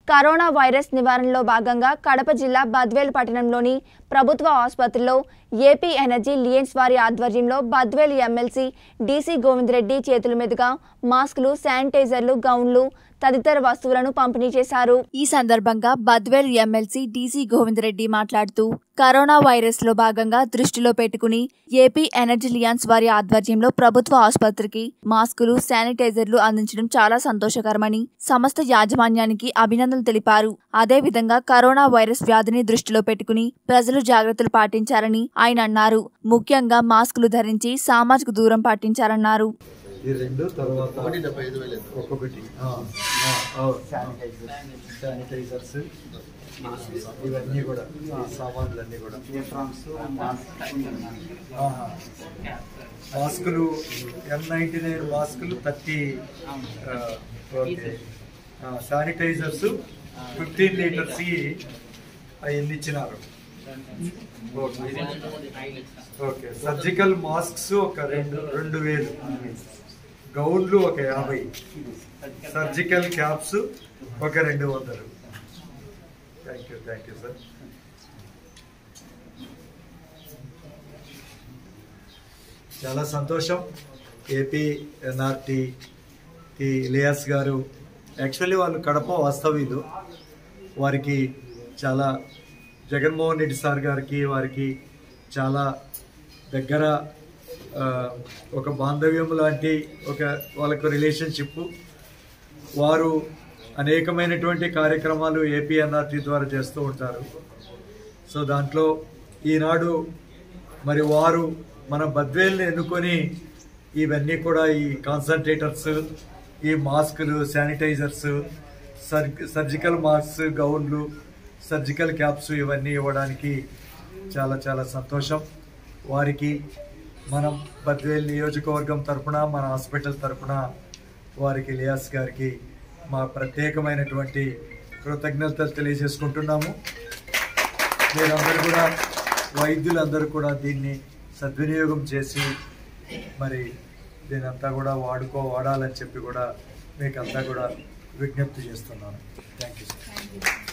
Corona virus నివారణలో భాగంగా కడప జిల్లా బద్వేల్ పట్టణంలోని ప్రభుత్వ ఆసుపత్రిలో ఏపీ ఎనర్జీ లియన్స్ వారి ఆధ్వర్యంలో బద్వేల్ ఎమ్మెల్సీ డీసీ గోవిందరెడ్డి చేతుల మీదుగా మాస్కులు శానిటైజర్లు గౌన్లు తదితర వస్తువులను పంపిణీ చేశారు ఈ సందర్భంగా బద్వేల్ ఎమ్మెల్సీ డీసీ గోవిందరెడ్డి మాట్లాడుతూ కరోనా వైరస్ లో భాగంగా దృష్టిలో పెట్టుకుని ఏపీ ఎనర్జీ లియాన్స్ వారి ఆధ్వర్యంలో ప్రభుత్వ ఆసుపత్రికి మాస్కులు శానిటైజర్లు అందించడం చాలా సంతోషకరమని సంస్థ యాజమాన్యానికి అభినందనలు తెలిపారు అదే విధంగా కరోనా వైరస్ వ్యాధిని దృష్టిలో పెట్టుకుని ప్రజలు జాగ్రత్తలు పాటించారని ఆయన అన్నారు ముఖ్యంగా మాస్కులు ధరించి సామాజిక దూరం పాటించారన్నారు ఈ రెండు తర్వాత ఒకటి డెబ్బై ఐదు వేలు ఒక్కొక్కటి ఆ, ఆ, అవును. శానిటైజర్స్ ఇవన్నీ కూడా ఈ సామాన్లన్నీ కూడా ఆహా. మాస్కులు ఎన్ నైంటీ నైన్ మాస్కులు thirty okay sanitizers fifteen litres ఎన్ని ఇచ్చినారు ఓకే ఓకే సర్జికల్ మాస్క్స్ ఒక రెండు రెండు వేలు గౌన్లు ఒక యాభై సర్జికల్ క్యాప్స్ ఒక రెండు వందలు thank you thank you sir చాలా సంతోషం ఏపీ ఎన్ఆర్టీ కి ఇలియాస్ గారు యాక్చువల్లీ వాళ్ళు కడప వాస్తవ్యులు వారికి చాలా జగన్మోహన్ రెడ్డి సార్ గారికి వారికి చాలా దగ్గర ఆ, ఒక బాంధవ్యం లాంటి ఒక వాళ్ళకు రిలేషన్షిప్ వారు అనేకమైనటువంటి కార్యక్రమాలు ఏపీ ఎన్ఆర్టీ ద్వారా చేస్తూ ఉంటారు సో దాంట్లో ఈనాడు మరి వారు మన బద్వేల్ని ఎన్నుకొని ఇవన్నీ కూడా ఈ కాన్సన్ట్రేటర్స్ ఈ మాస్కులు శానిటైజర్స్ సర్ సర్జికల్ మాస్క్ గౌన్లు సర్జికల్ క్యాప్స్ ఇవన్నీ ఇవ్వడానికి చాలా చాలా సంతోషం వారికి మనం బద్వేల్ నియోజకవర్గం తరపున మన హాస్పిటల్ తరపున వారికి ఇలియాస్ గారికి మా ప్రత్యేకమైనటువంటి కృతజ్ఞతలు తెలియజేసుకుంటున్నాము మీరందరూ కూడా వైద్యులందరూ కూడా దీన్ని సద్వినియోగం చేసి మరి దీని అంతా కూడా వాడుకో వాడాలని చెప్పి కూడా మీకు అంతా కూడా విజ్ఞప్తి చేస్తున్నాను థ్యాంక్ యూ సార్